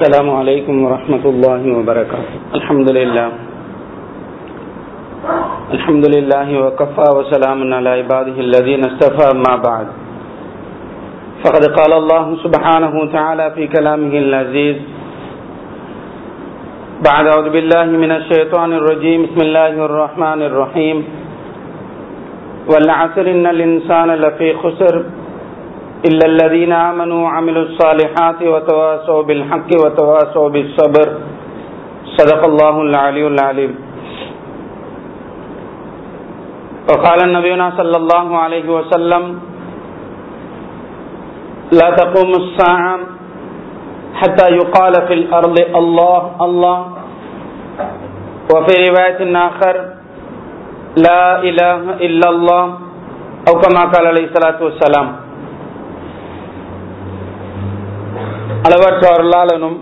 السلام عليكم ورحمة الله وبركاته الحمد لله الحمد لله وكفى وسلام على عباده الذين اصطفى ما بعد فقد قال الله سبحانه وتعالى في كلامه العزيز بعد أعوذ بالله من الشيطان الرجيم بسم الله الرحمن الرحيم والعصر إن الإنسان لفي خسر إلا الذين آمنوا وعملوا الصالحات وتواصوا بالحق وتواصوا بالصبر صدق الله العلي العليم وقال النبينا صلى الله عليه وسلم لا تقوم الساعة حتى يقال في الأرض الله الله وفي رواية آخر لا إله إلا الله أو كما قال عليه الصلاة والسلام அளவற்ற அருளாளனும்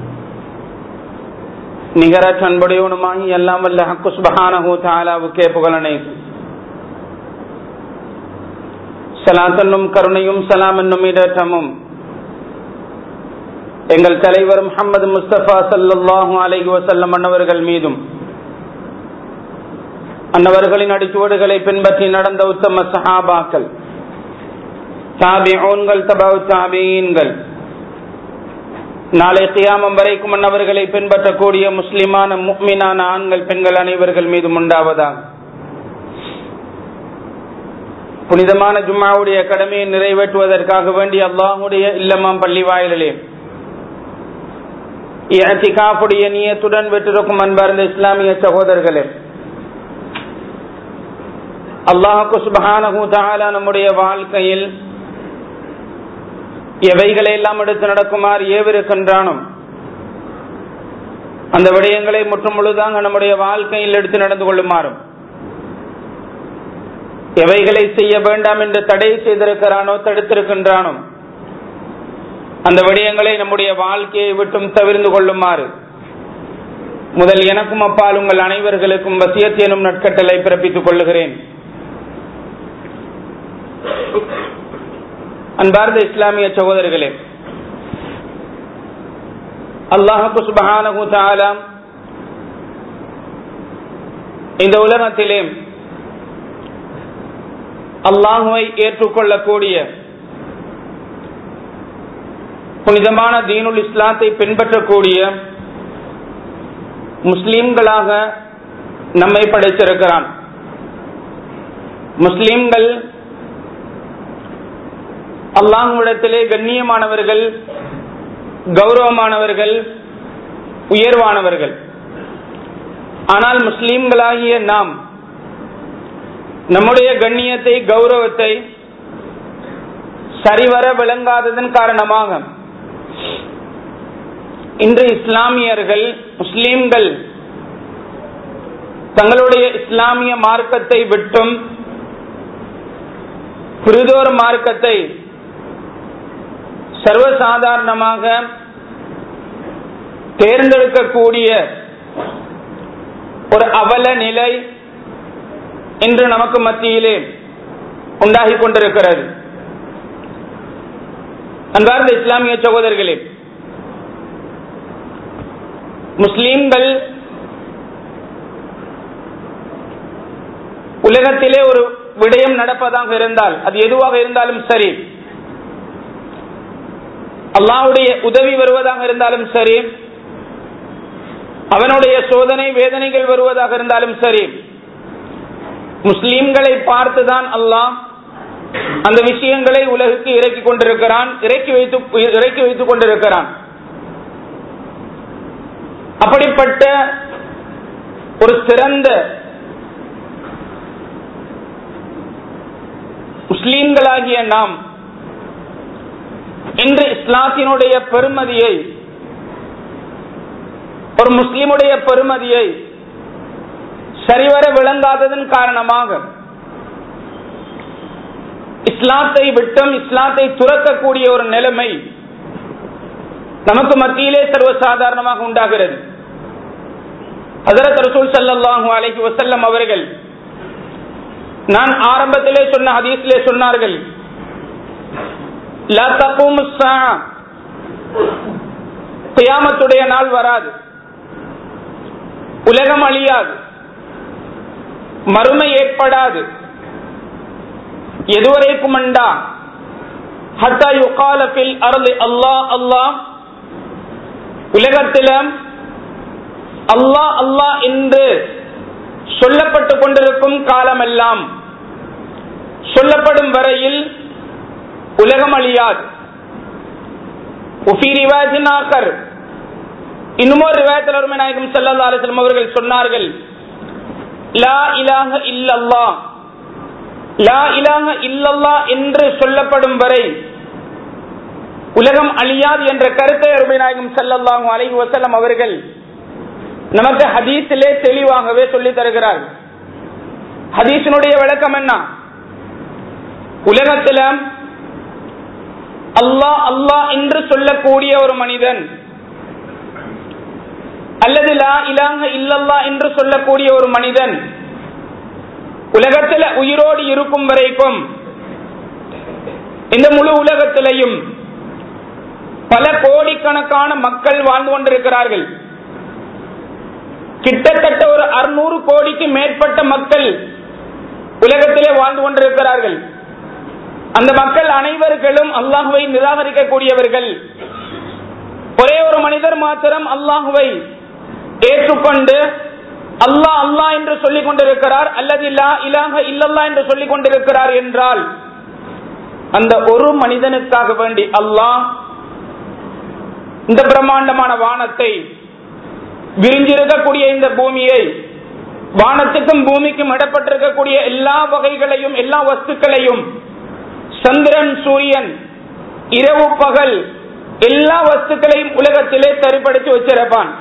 நிகரற்ற அன்புடையவனுமாகி எல்லாம் வல்ல ஹக்கு சுபஹானஹு தாலாவுக்கே புகழனை சலாத்தன்னும் கருணையும் சலாம் என்னும் இடற்றமும் எங்கள் தலைவர் முகமது முஸ்தபா சல்லாஹூ அலைஹி வசல்லம் அன்னவர்கள் மீதும் அன்னவர்களின் அடிச்சுவடுகளை பின்பற்றி நடந்த உத்தம சஹாபாக்கள் தாபிஊன்கள் தபாவு தாபியீன்கள் நாளை கியாமம் வரைக்கும் அன்னவர்களை பின்பற்றக்கூடிய முஸ்லிமான முக்மினான ஆண்கள் பெண்கள் அனைவர்கள் மீதும் உண்டாவதாக புனிதமான ஜும்மாவுடைய கடமையை நிறைவேற்றுவதற்காக வேண்டி அல்லாஹுடைய இல்லமாம் பள்ளி வாயிலே இயற்கைக்காப்புடைய நீயத்துடன் வெற்றிருக்கும் அன்பார்ந்த இஸ்லாமிய சகோதரர்களே அல்லாஹுக்கு சுபஹானஹூ தாலா நம்முடைய வாழ்க்கையில் எவைகளை எல்லாம் எடுத்து நடக்குமாறு ஏவிருக்கின்றானோ அந்த விடயங்களை முற்றும் முழுதாக நம்முடைய வாழ்க்கையில் எடுத்து நடந்து கொள்ளுமாறும் எவைகளை செய்ய வேண்டாம் என்று தடை செய்திருக்கிறானோ தடுத்திருக்கின்றானோ அந்த விடயங்களை நம்முடைய வாழ்க்கையை விட்டும் தவிர்ந்து கொள்ளுமாறு முதல் எனக்கும் அப்பால் உங்கள் அனைவர்களுக்கும் வசியத்தேனும் நட்கட்டளை பிறப்பித்துக் கொள்ளுகிறேன் அன்பார்ந்த இஸ்லாமிய சகோதரர்களே அல்லாஹு சுபஹானஹு தஆலா இந்த உலகத்திலே அல்லாஹுவை ஏற்றுக்கொள்ளக்கூடிய புனிதமான தீனுல் இஸ்லாத்தை பின்பற்றக்கூடிய முஸ்லிம்களாக நம்மை படைத்திருக்கிறான் முஸ்லிம்கள் அல்லாஹுவிடத்திலே கண்ணியமானவர்கள் கௌரவமானவர்கள் உயர்வானவர்கள் ஆனால் முஸ்லிம்களாகிய நாம் நம்முடைய கண்ணியத்தை கௌரவத்தை சரிவர விளங்காததன் காரணமாக இன்று இஸ்லாமியர்கள் முஸ்லிம்கள் தங்களுடைய இஸ்லாமிய மார்க்கத்தை விட்டும் பிரிதோர் மார்க்கத்தை சர்வசாதாரணமாக தேர்ந்தெடுக்கக்கூடிய ஒரு அவல நிலை இன்று நமக்கு மத்தியிலே உண்டாகி கொண்டிருக்கிறது அன்பார்ந்த இஸ்லாமிய சகோதரர்களே முஸ்லீம்கள் உலகத்திலே ஒரு விடயம் நடப்பதாக இருந்தால் அது எதுவாக இருந்தாலும் சரி அல்லாவுடைய உதவி வருவதாக இருந்தாலும் சரி அவனுடைய சோதனை வேதனைகள் வருவதாக இருந்தாலும் சரி முஸ்லிம்களை பார்த்துதான் அல்லாஹ் அந்த விஷயங்களை உலகுக்கு இறக்கி கொண்டிருக்கிறான் இறக்கி வைத்து இறக்கி வைத்துக் கொண்டிருக்கிறான் அப்படிப்பட்ட ஒரு சிறந்த முஸ்லீம்களாகிய நாம் இன்று இஸ்லாத்தினுடைய பெருமதியை ஒரு முஸ்லிமுடைய பெருமதியை சரிவர விளங்காததன் காரணமாக இஸ்லாத்தை விட்டும் இஸ்லாத்தை துறக்கக்கூடிய ஒரு நிலைமை நமக்கு மத்தியிலே சர்வசாதாரணமாக உண்டாகிறது ஹசரத் ரசூல் சல்லாஹூ அலைஹி வசல்லம் அவர்கள் நான் ஆரம்பத்திலே சொன்ன ஹதீஸிலே சொன்னார்கள் லா தக்கூமு ஸாஅ. கியாமத்துடைய நாள் வராது உலகம் அழியாது மறுமை ஏற்படாது எதுவரைக்கும் அண்டா ஹத்தா யுகால பில் அருள் அல்லாஹ் அல்லாஹ் உலகத்தில அல்லாஹ் அல்லாஹ் என்று சொல்லப்பட்டு கொண்டிருக்கும் காலமெல்லாம் சொல்லப்படும் வரையில் உலகம் அழியாது இன்னுமொரு ரிவாயத்தில் அருமை நாயகம் சல்லா அலிஸ்லம் அவர்கள் சொன்னார்கள் லா இலாக இல்லல்லா லா இலாக இல்லல்லா என்று சொல்லப்படும் வரை உலகம் அழியாது என்ற கருத்தை அருமை நாயகம் சல்லல்லாஹு அலைஹி வசல்லம் அவர்கள் நமக்கு ஹதீஸிலே தெளிவாகவே சொல்லி தருகிறார் ஹதீஸினுடைய விளக்கம் என்ன உலகத்தில் அல்லாஹ் அல்லாஹ் என்று சொல்லக்கூடிய ஒரு மனிதன் அல்லது லா இலாங்க இல்லல்லா என்று சொல்லக்கூடிய ஒரு மனிதன் உலகத்தில் உயிரோடு இருக்கும் வரைக்கும் இந்த முழு உலகத்திலையும் பல கோடிக்கணக்கான மக்கள் வாழ்ந்து கொண்டிருக்கிறார்கள் கிட்டத்தட்ட ஒரு அறுநூறு கோடிக்கு மேற்பட்ட மக்கள் உலகத்திலே வாழ்ந்து கொண்டிருக்கிறார்கள் அந்த மக்கள் அனைவர்களும் அல்லாஹுவை நிராகரிக்கக்கூடியவர்கள் ஒரே ஒரு மனிதர் மாத்திரம் அல்லாஹுவை ஏற்றுக்கொண்டு அல்லாஹ் அல்லாஹ் என்று சொல்லிக் கொண்டிருக்கிறார் அல்லது இல்லா இலாக இல்லல்லா என்று சொல்லிக் கொண்டிருக்கிறார் என்றால் அந்த ஒரு மனிதனுக்காக வேண்டி அல்லாஹ் இந்த பிரம்மாண்டமான வானத்தை விரிஞ்சிருக்கக்கூடிய இந்த பூமியை வானத்துக்கும் பூமிக்கும் இடப்பட்டிருக்கக்கூடிய எல்லா வகைகளையும் எல்லா வஸ்துக்களையும் சந்திரன் சூரியன் இரவு பகல் எல்லா வஸ்துக்களையும் உலகத்திலே தரிப்படுத்தி வச்சிருப்பான்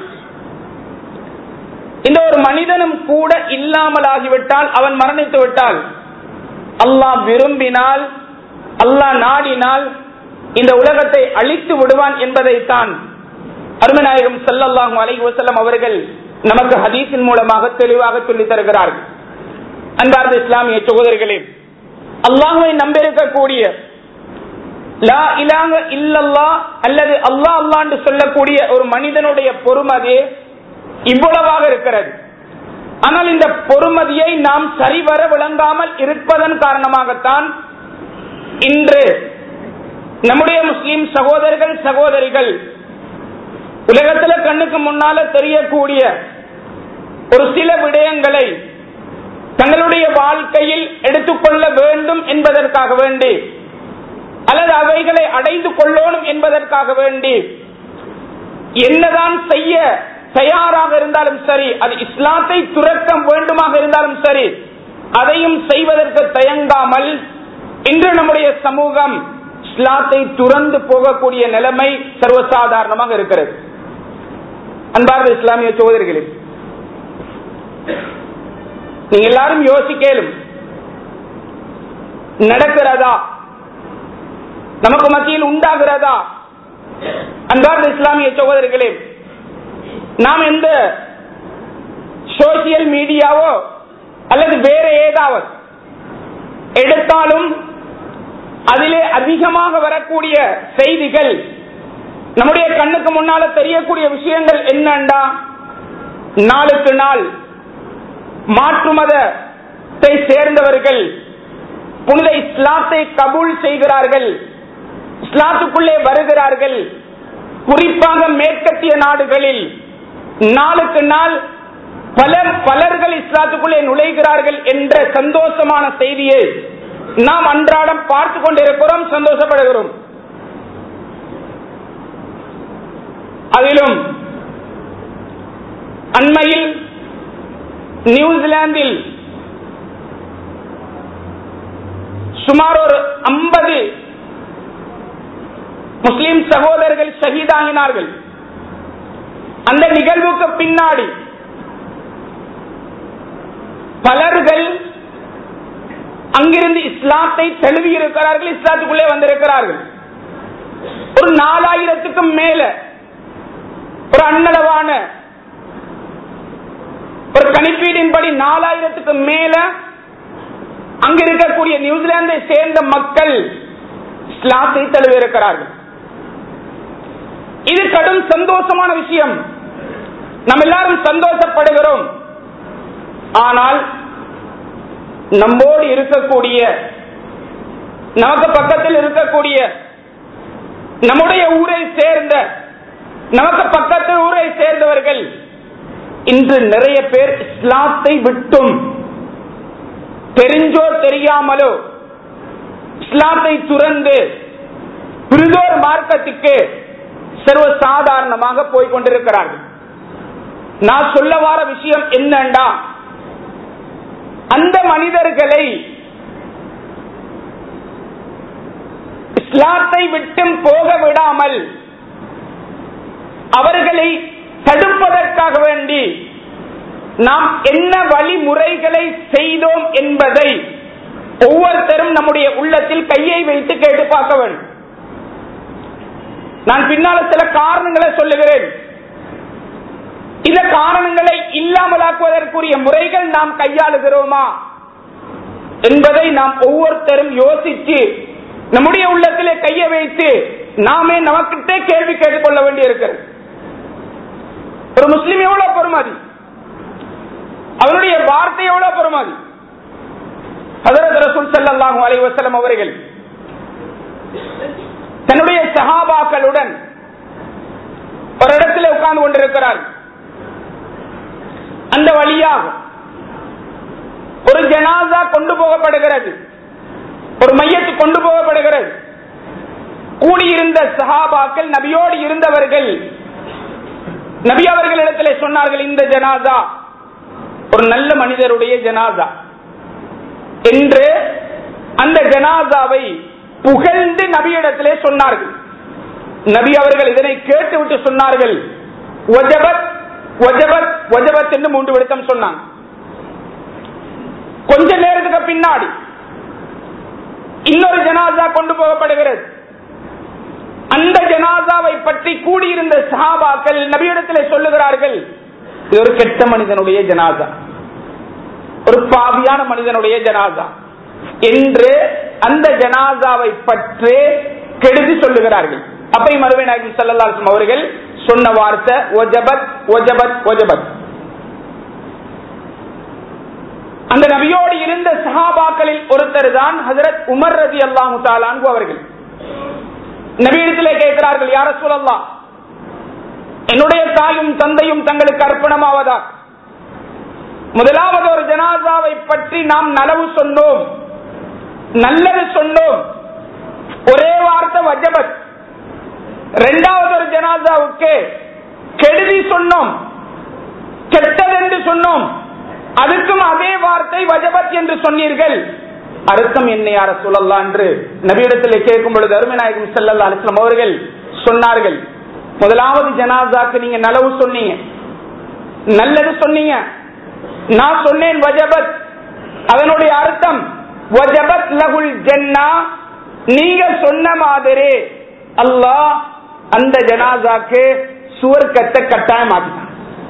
இந்த ஒரு மனிதனும் கூட இல்லாமல் ஆகிவிட்டால் அவன் மரணித்து விட்டால் அல்லாஹ் விரும்பினால் அல்லாஹ் நாடினால் இந்த உலகத்தை அழித்து விடுவான் என்பதைத்தான் அருமநாயகம் சல்லல்லாஹு அலைஹி வஸல்லம் அவர்கள் நமக்கு ஹதீஸின் மூலமாக தெளிவாக சொல்லி தருகிறார்கள் அன்பார்ந்த இஸ்லாமிய சகோதரிகளே அல்லாஹுவை நம்பியிருக்கக்கூடிய லா இலாக இல்லல்லா அல்லது அல்லாஹ் அல்லா என்று சொல்லக்கூடிய ஒரு மனிதனுடைய பொறுமதி இவ்வளவாக இருக்கிறது ஆனால் இந்த பொறுமதியை நாம் சரிவர விளங்காமல் இருப்பதன் காரணமாகத்தான் இன்று நம்முடைய முஸ்லிம் சகோதரர்கள் சகோதரிகள் உலகத்துல கண்ணுக்கு முன்னால தெரியக்கூடிய ஒரு சில விடயங்களை தங்களுடைய வாழ்க்கையில் எடுத்துக்கொள்ள வேண்டும் என்பதற்காக வேண்டி அல்லது அவைகளை அடைந்து கொள்ளணும் என்பதற்காக வேண்டி என்னதான் செய்ய தயாராக இருந்தாலும் சரி அது இஸ்லாத்தை துறக்க வேண்டுமாக இருந்தாலும் சரி அதையும் செய்வதற்கு தயங்காமல் இன்று நம்முடைய சமூகம் இஸ்லாத்தை துறந்து போகக்கூடிய நிலைமை சர்வசாதாரணமாக இருக்கிறது அன்பார்ந்த இஸ்லாமிய சோதரிகளே நீங்க எல்லாரும் யோசிக்கலும் நடக்கிறதா நமக்கு மத்தியில் உண்டாகிறதா அன்பார்ந்த இஸ்லாமிய சகோதரர்களே நாம் எந்த சோசியல் மீடியாவோ அல்லது வேற ஏதாவது எடுத்தாலும் அதிலே அதிகமாக வரக்கூடிய செய்திகள் நம்முடைய கண்ணுக்கு முன்னால தெரியக்கூடிய விஷயங்கள் என்னண்டா நாளுக்கு நாள் மாற்று மதத்தை சேர்ந்தவர்கள் புனித இஸ்லாத்தை கபூல் செய்கிறார்கள் இஸ்லாத்துக்குள்ளே வருகிறார்கள் குறிப்பாக மேற்கத்திய நாடுகளில் நாளுக்கு நாள் பல பலர்கள் இஸ்லாத்துக்குள்ளே நுழைகிறார்கள் என்ற சந்தோஷமான செய்தியை நாம் அன்றாடம் பார்த்து கொண்டிருக்கிறோம் சந்தோஷப்படுகிறோம் அதிலும் அண்மையில் நியூசிலாந்தில் சுமார் ஒரு ஐம்பது முஸ்லிம் சகோதரர்கள் ஷஹீதாகினார்கள் அந்த நிகழ்வுக்கு பின்னாடி பலர்கள் அங்கிருந்து இஸ்லாத்தை தழுவி இருக்கிறார்கள் இஸ்லாத்துக்குள்ளே வந்திருக்கிறார்கள் ஒரு நாலாயிரத்துக்கும் மேல ஒரு அன்னளவான ஒரு கணிப்பீடின்படி நாலாயிரத்துக்கு மேல அங்க இருக்கக்கூடிய நியூசிலாந்தை சேர்ந்த மக்கள் இஸ்லாத்தை தழுவி இருக்கிறார்கள் இது கடும் சந்தோஷமான விஷயம் நம்ம எல்லாரும் சந்தோஷப்படுகிறோம் ஆனால் நம்மோடு இருக்கக்கூடிய நமக்கு பக்கத்தில் இருக்கக்கூடிய நம்முடைய ஊரை சேர்ந்த நமக்கு பக்கத்து ஊரை சேர்ந்தவர்கள் இன்று நிறைய பேர் இஸ்லாத்தை விட்டும் தெரிஞ்சோ தெரியாமலோ இஸ்லாத்தை துறந்து பிரிதோர் மார்க்கத்துக்கு சர்வ சாதாரணமாக போய் கொண்டிருக்கிறார்கள் நான் சொல்ல வார விஷயம் என்னண்டா அந்த மனிதர்களை இஸ்லாத்தை விட்டும் போக விடாமல் அவர்களை தடுப்பதற்காக வேண்டி நாம் என்ன வழிமுறைகளை செய்தோம் என்பதை ஒவ்வொருத்தரும் நம்முடைய உள்ளத்தில் கையை வைத்து கேட்டு பார்க்க வேண்டும் நான் பின்னால சில காரணங்களை சொல்லுகிறேன் இந்த காரணங்களை இல்லாமலாக்குவதற்குரிய முறைகள் நாம் கையாளுகிறோமா என்பதை நாம் ஒவ்வொருத்தரும் யோசித்து நம்முடைய உள்ளத்திலே கையை வைத்து நாமே நமக்கிட்டே கேள்வி கேட்டுக்கொள்ள வேண்டி இருக்கிறது ஒரு முஸ்லிம் எவ்வளவு பொறுமதி அவனுடைய வார்த்தை எவ்வளவு பொறுமதி ஹதரத் ரசூல் ஸல்லல்லாஹு அலைஹி வஸல்லம் அவர்கள் தன்னுடைய சஹாபாக்களுடன் ஒரு இடத்துல உட்கார்ந்து கொண்டிருக்கிறார் அந்த வழியாக ஒரு ஜனாசா கொண்டு போகப்படுகிறது ஒரு மையத்து கொண்டு போகப்படுகிறது கூடியிருந்த சஹாபாக்கள் நபியோடு இருந்தவர்கள் நபி அவர்களிடத்திலே சொன்னார்கள் இந்த ஜனாசா ஒரு நல்ல மனிதருடைய ஜனாசா என்று அந்த ஜனாசாவை புகழ்ந்து நபியிடத்திலே சொன்னார்கள் நபி அவர்கள் இதனை கேட்டுவிட்டு சொன்னார்கள் ஒஜபத் ஒஜபத் ஒஜபத் என்று மூன்று விடுத்தம் சொன்னாங்க கொஞ்ச நேரத்துக்கு பின்னாடி இன்னொரு ஜனாசா கொண்டு போகப்படுகிறது அந்த ஜனாசாவை பற்றி கூடியிருந்த சஹாபாக்கள் நபியிடத்திலே சொல்லுகிறார்கள் இது ஒரு கெட்ட மனிதனுடைய ஜனாசா ஒரு பாவியான மனிதனுடைய ஜனாசா என்று அந்த ஜனாசாவை பற்றி கெடுதி சொல்லுகிறார்கள் அப்பை மறுவை நாயகம் சல்லல்லாஹு அவர்கள் சொன்ன வார்த்தை ஒஜபத் ஒஜபத் ஒஜபத் அந்த நபியோடு இருந்த சஹாபாக்களில் ஒருத்தர் தான் ஹசரத் உமர் ரதி அல்லாஹு தாலான்கு அவர்கள் நபியிடத்திலே கேட்கிறார்கள் யார சொல்லலாம் என்னுடைய தாயும் தந்தையும் தங்களுக்கு அர்ப்பணமாவதா முதலாவது ஒரு ஜனாசாவை பற்றி நாம் நலவு சொன்னோம் நல்லது சொன்னோம் ஒரே வார்த்தை வஜபத் இரண்டாவது ஒரு ஜனாசாவுக்கு கெடுதி சொன்னோம் கெட்டது என்று சொன்னோம் அதுக்கும் அதே வார்த்தை வஜபத் என்று சொன்னீர்கள் அர்த்தம் என்ன யார சொல்லலாம் என்று நபியிடத்தில் கேட்கும் பொழுது அருமைநாயகம் செல்லல்லா அலிஸ்லாம் அவர்கள் சொன்னார்கள் முதலாவது ஜனாசாக்கு நீங்க நலவு சொன்னீங்க நல்லது சொன்னீங்க நான் சொன்னேன் வஜபத் அதனுடைய அர்த்தம் வஜபத் லகுல் ஜன்னா நீங்க சொன்ன மாதிரி அல்லாஹ் அந்த ஜனாசாக்கு சுவர்க்கத்தை கட்டாயமாக்கிட்டான்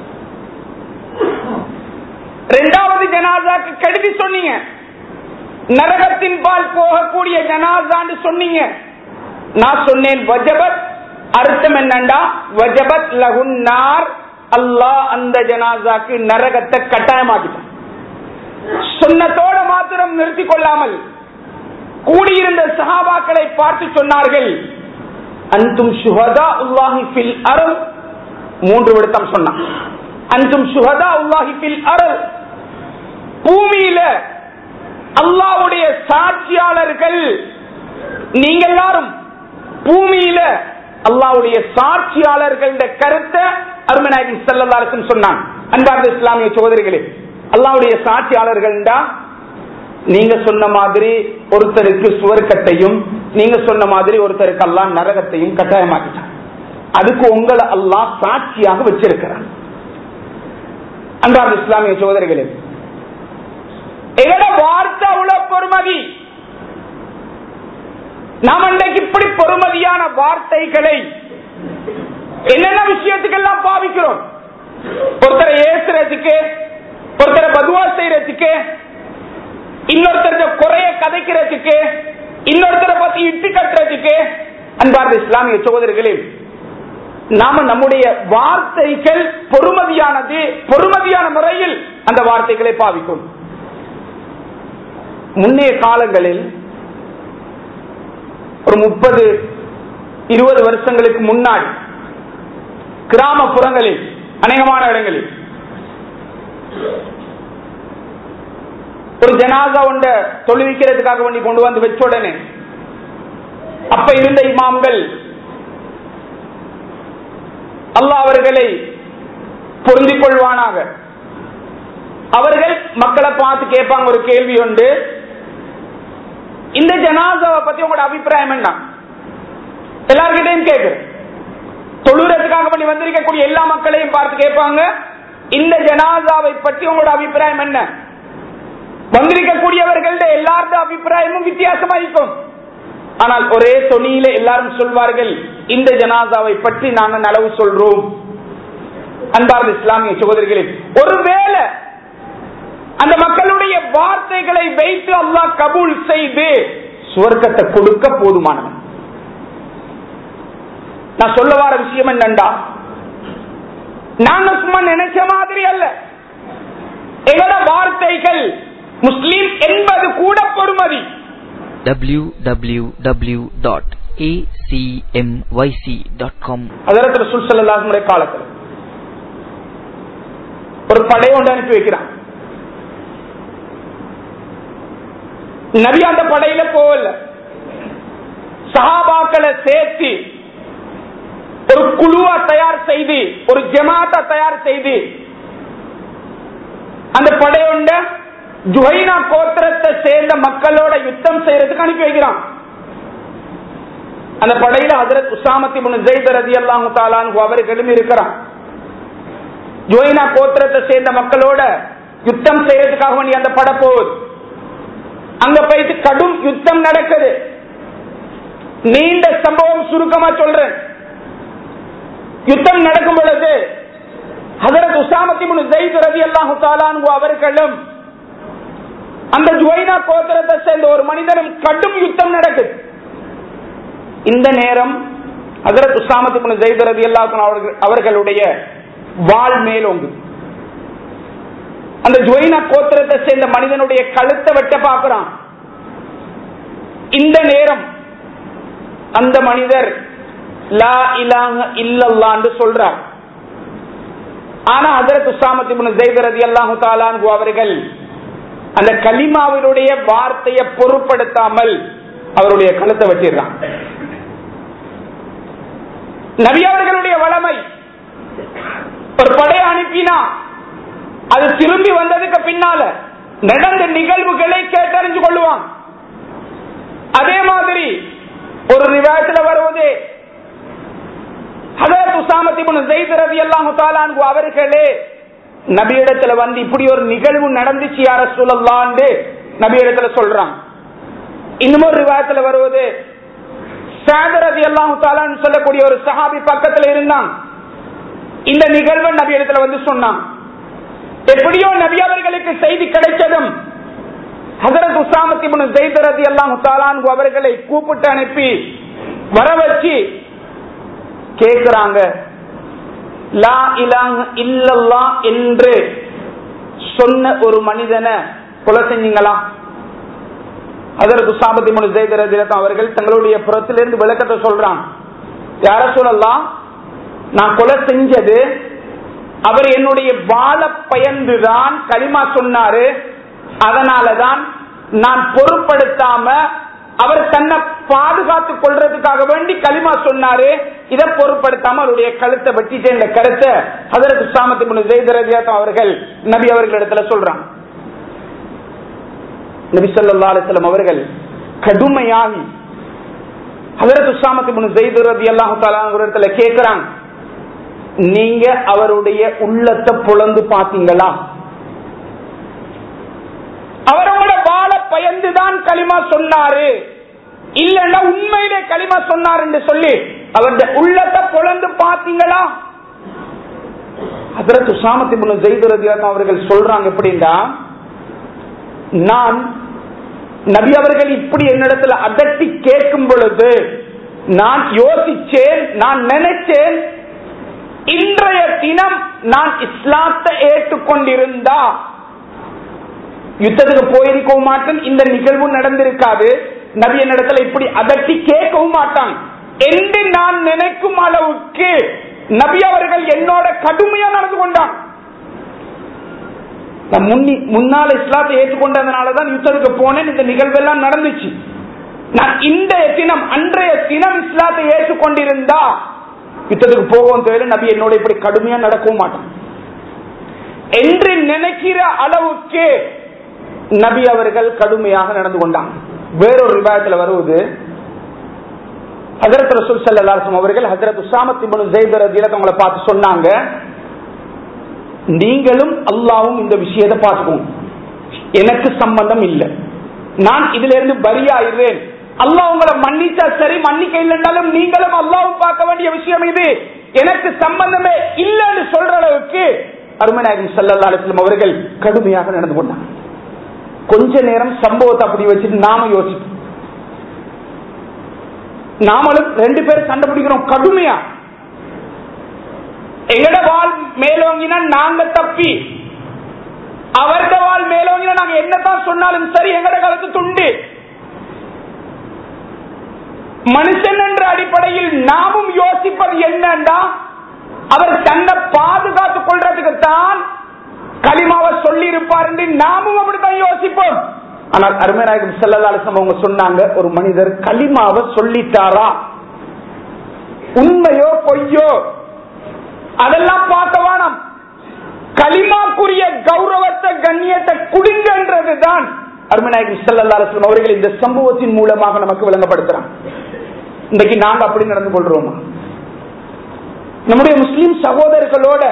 ரெண்டாவது ஜனாசாக்கு கெடுதி சொன்னீங்க நரகத்தின் பால் போகக்கூடிய ஜனாசான்னு சொன்னீங்க நான் சொன்னேன் வஜபத் அர்த்தம் என்னண்டா வஜபத் லகுன்னார் அல்லாஹ் அந்த ஜனாசாக்கு நரகத்தை கட்டாயமாக்கிட்டான் சொன்னதோட மாத்திரம் நிறுத்திக் கொள்ளாமல் கூடியிருந்த சஹாபாக்களை பார்த்து சொன்னார்கள் அன்தும் சுஹதா உல்லாஹி ஃபில் அருள் மூன்று விடுத்தம் சொன்னான் அன்தும் சுஹதா உல்லாஹி ஃபில் அருள் பூமியில அல்லாவுடைய சாட்சியாளர்கள் நீங்க எல்லாரும் பூமியில அல்லாவுடைய சாட்சியாளர்கள் கருத்தை அருமநாயகன் செல்லதாரசன் சொன்னான் அன்பார்ந்த இஸ்லாமிய சோதரிகளே அல்லாவுடைய சாட்சியாளர்கள் நீங்க சொன்ன மாதிரி ஒருத்தருக்கு சுவர்க்கத்தையும் நீங்க சொன்ன மாதிரி ஒருத்தருக்கு அல்லாஹ் நரகத்தையும் கட்டாயமாக்கிட்டான் அதுக்கு உங்களை அல்லாஹ் சாட்சியாக வச்சிருக்கிறான் அன்பார்ந்த இஸ்லாமிய சோதரிகளே எங்கட வார்த்தை அவ்வளவு பொறுமதி நாம் அன்றைக்கு இப்படி பொறுமதியான வார்த்தைகளை என்னென்ன விஷயத்துக்கெல்லாம் பாவிக்கிறோம் ஒருத்தரை ஏசுறதுக்கு ஒருத்தரை பதுவா செய்யறதுக்கு இன்னொருத்தர குறைய கதைக்கிறதுக்கு இன்னொருத்தரை பத்தி இட்டு கட்டுறதுக்கு அன்பார்ந்த இஸ்லாமிய சகோதரர்களே நாம நம்முடைய வார்த்தைகள் பொறுமதியானது பொறுமதியான முறையில் அந்த வார்த்தைகளை பாவிக்கும் முன்னைய காலங்களில் ஒரு முப்பது இருபது வருஷங்களுக்கு முன்னாடி கிராமப்புறங்களில் அநேகமான இடங்களில் ஒரு ஜனாதா ஒன்ற தொழுவிக்கிறதுக்காக வேண்டி கொண்டு வந்து வச்ச உடனே அப்ப இருந்த இமாம்கள் அல்லாஹ் அவர்களை பொருந்திக் கொள்வானாக அவர்கள் மக்களை பார்த்து கேட்பாங்க ஒரு கேள்வி உண்டு இந்த ஜனாதாவை பத்தி உங்களோட அபிப்பிராயம் என்ன எல்லார்கிட்டையும் கேட்கு தொழுறதுக்காக பண்ணி வந்திருக்கக்கூடிய எல்லா மக்களையும் பார்த்து கேட்பாங்க இந்த ஜனாதாவை பற்றி உங்களோட அபிப்பிராயம் என்ன வந்திருக்கக்கூடியவர்கள எல்லாருடைய அபிப்பிராயமும் வித்தியாசமா இருக்கும் ஆனால் ஒரே தொனியில எல்லாரும் சொல்வார்கள் இந்த ஜனாதாவை பற்றி நாங்க நலவு சொல்றோம் அன்பார்ந்த இஸ்லாமிய சகோதரிகளே ஒருவேளை அந்த மக்களுடைய வார்த்தைகளை வைத்து அல்லாஹ் கபூல் செய்து சுவர்க்கத்தை கொடுக்க போதுமானவன் நான் சொல்ல வர விஷயம் என்னண்டா நாங்க சும்மா நினைச்ச மாதிரி அல்ல எங்களோட வார்த்தைகள் முஸ்லீம் என்பது கூட பொறுமதி www.acmyc.com அதரத்துல சுல்சல்லாசனுடைய காலத்தில் ஒரு படையை ஒன்று அனுப்பி வைக்கிறான் நபி அந்த படையில போகல சஹாபாக்களை சேர்த்து ஒரு குழுவா தயார் செய்து ஒரு ஜமாத்தா தயார் செய்து அந்த படையொண்ட ஜுஹைனா கோத்திரத்தை சேர்ந்த மக்களோட யுத்தம் செய்யறதுக்கு அனுப்பி வைக்கிறான் அந்த படையில ஹசரத் உசாமத்தி முன் ஜெயித் ரதி அல்லாஹு தாலான் அவர்களும் இருக்கிறான் ஜுஹைனா கோத்திரத்தை சேர்ந்த மக்களோட யுத்தம் செய்யறதுக்காக வேண்டி அந்த படை போகுது அங்க போயிட்டு கடும் யுத்தம் நடக்குது நீண்ட சம்பவம் சுருக்கமா சொல்றேன் யுத்தம் நடக்கும் பொழுது ஹசரத் உசாமத்தி முன் ஜெயித் ரதி அல்லாஹு தாலான் அவர்களும் அந்த ஜுவைனா கோத்திரத்தை சேர்ந்த ஒரு மனிதனும் கடும் யுத்தம் நடக்குது இந்த நேரம் ஹசரத் உசாமத்தி முன் ஜெயித் ரதி அல்லாஹ் அவர்களுடைய வாழ் மேலோங்கு அந்த ஜுவைனா கோத்திரத்தை சேர்ந்த மனிதனுடைய கழுத்தை வெட்ட பார்க்கிறான் இந்த நேரம் அந்த மனிதர் லா இலாஹ இல்லல்லான்னு சொல்றார் ஆனா அதற்கு உசாமத்தி முன் ஜெயித் ரதி அல்லாஹு தாலான் அவர்கள் அந்த கலிமாவினுடைய வார்த்தையை பொருட்படுத்தாமல் அவருடைய கழுத்தை வெட்டிடுறான் நபி அவர்களுடைய வளமை ஒரு படையை அனுப்பினா அது திரும்பி வந்ததுக்கு பின்னால நடந்த நிகழ்வுகளை கேட்டறிஞ்சு கொள்ளுவான் அதே மாதிரி ஒரு ரிவாயத்தில் வருவது ஹதரத் உசாமத்தி முன் ஜெயித் ரவி அல்லாஹு அவர்களே நபியிடத்துல வந்து இப்படி ஒரு நிகழ்வு நடந்துச்சு யார சொல்லலான்னு நபியிடத்துல சொல்றான் இன்னும் ஒரு விவாதத்துல வருவது சாதரதி அல்லாஹு தாலான்னு சொல்லக்கூடிய ஒரு சஹாபி பக்கத்துல இருந்தான் இந்த நிகழ்வை நபி இடத்துல வந்து சொன்னான் எப்படியோ நபி அவர்களுக்கு செய்தி கிடைச்சதும் ஹசரத் உசாமத்தி முன் ஜெய்தரதி அல்லாஹு தாலான் அவர்களை கூப்பிட்டு அனுப்பி வர வச்சு கேட்கிறாங்க லா இலாஹ இல்லல்லா என்று சொன்ன ஒரு மனிதனை கொலை செஞ்சீங்களா அதற்கு சாபத்தி முனு ஜெயதரதிரத்தம் அவர்கள் தங்களுடைய புறத்திலிருந்து விளக்கத்தை சொல்றான் யார சொல்லலாம் நான் கொலை செஞ்சது அவர் என்னுடைய வாழ பயந்துதான் களிமா சொன்னாரு அதனாலதான் நான் பொருட்படுத்தாம அவர் தன்னை பாதுகாத்துக் கொள்றதுக்காக வேண்டி களிமா சொன்னாரு இதை பொருட்படுத்தாம அவருடைய கழுத்தை வெட்டிட்டு இந்த கருத்தை அதற்கு சாமத்தி முன் ஜெயதரதியாத்தம் அவர்கள் நபி அவர்களிடத்துல சொல்றாங்க நபி சொல்லா அலிஸ்லாம் அவர்கள் கடுமையாகி அதற்கு சாமத்தி முன் ஜெயதுரதி அல்லாஹு இடத்துல கேட்கிறாங்க நீங்க அவருடைய உள்ளத்தை புலந்து பாத்தீங்களா அவரோட வாழ பயந்துதான் களிமா சொன்னாரு இல்லன்னா உண்மையிலே களிமா சொன்னார் என்று சொல்லி அவருடைய உள்ளத்தை புலந்து பாத்தீங்களா அதற்கு சாமத்தி முன்ன ஜெய்துரதி அவர்கள் சொல்றாங்க எப்படின்னா நான் நபி அவர்கள் இப்படி என்னிடத்துல அதட்டி கேட்கும் பொழுது நான் யோசிச்சேன் நான் நினைச்சேன் இன்றைய தினம் நான் இஸ்லாத்தை ஏற்றுக்கொண்டிருந்தா யுத்தத்துக்கு போயிருக்கவும் மாட்டேன் இந்த நிகழ்வு நடந்திருக்காது நபி என்னிடத்துல இப்படி அதட்டி கேட்கவும் மாட்டான் என்று நான் நினைக்கும் அளவுக்கு நபி அவர்கள் என்னோட கடுமையா நடந்து கொண்டான் நான் முன்னி முன்னால இஸ்லாத்தை ஏற்றுக்கொண்டதுனாலதான் யுத்தத்துக்கு போனேன் இந்த நிகழ்வெல்லாம் நடந்துச்சு நான் இந்த தினம் அன்றைய தினம் இஸ்லாத்தை ஏற்றுக்கொண்டிருந்தா யுத்தத்துக்கு போகவும் தேவை நபி என்னோட இப்படி கடுமையா நடக்கவும் மாட்டான் என்று நினைக்கிற அளவுக்கு நபி அவர்கள் கடுமையாக நடந்து கொண்டாங்க வேறொரு விவாதத்துல வருவது ஹசரத் ரசூல் சல்லாசம் அவர்கள் ஹசரத் உசாமத் இப்னு ஸைத் ரலியல்லாஹு அவங்களை பார்த்து சொன்னாங்க நீங்களும் அல்லாவும் இந்த விஷயத்தை பார்த்துக்கோங்க எனக்கு சம்பந்தம் இல்லை நான் இதுல இருந்து பரியாயிருவேன் அல்லாஹ் உங்களை மன்னிச்சா சரி மன்னிக்க இல்லைன்னாலும் நீங்களும் அல்லாவும் பார்க்க வேண்டிய விஷயம் இது எனக்கு சம்பந்தமே இல்லைன்னு சொல்ற அளவுக்கு அருமநாயகம் சல்லல்லா அலிஸ்லம் அவர்கள் கடுமையாக நடந்து கொண்டாங்க கொஞ்ச நேரம் சம்பவத்தை அப்படி வச்சுட்டு நாம யோசிப்போம் நாமளும் ரெண்டு பேரும் சண்டை பிடிக்கிறோம் கடுமையா எங்கட வாழ் மேலோங்கினா நாங்க தப்பி அவர்த வாழ் மேலோங்கினா நாங்க என்னதான் சொன்னாலும் சரி எங்கட காலத்து துண்டு மனுஷன் என்ற அடிப்படையில் நாமும் யோசிப்பது என்னண்டா அவர் தன்னை பாதுகாத்துக் கொள்றதுக்கு தான் களிமாவை சொல்லி இருப்பார் என்று நாமும் அப்படித்தான் யோசிப்போம் ஆனால் அருமநாயகம் செல்லலாலிசம் அவங்க சொன்னாங்க ஒரு மனிதர் களிமாவை சொல்லிட்டாரா உண்மையோ பொய்யோ அதெல்லாம் பார்க்க வேணாம் களிமாக்குரிய கௌரவத்தை கண்ணியத்தை குடுங்கன்றது தான் அருமநாயகம் செல்லல்லாஸ்லம் அவர்கள் இந்த சம்பவத்தின் மூலமாக நமக்கு விளங்கப்படுத்துறான் இன்னைக்கு நாங்க அப்படி நடந்து கொள்றோமா நம்முடைய முஸ்லிம் சகோதரர்களோட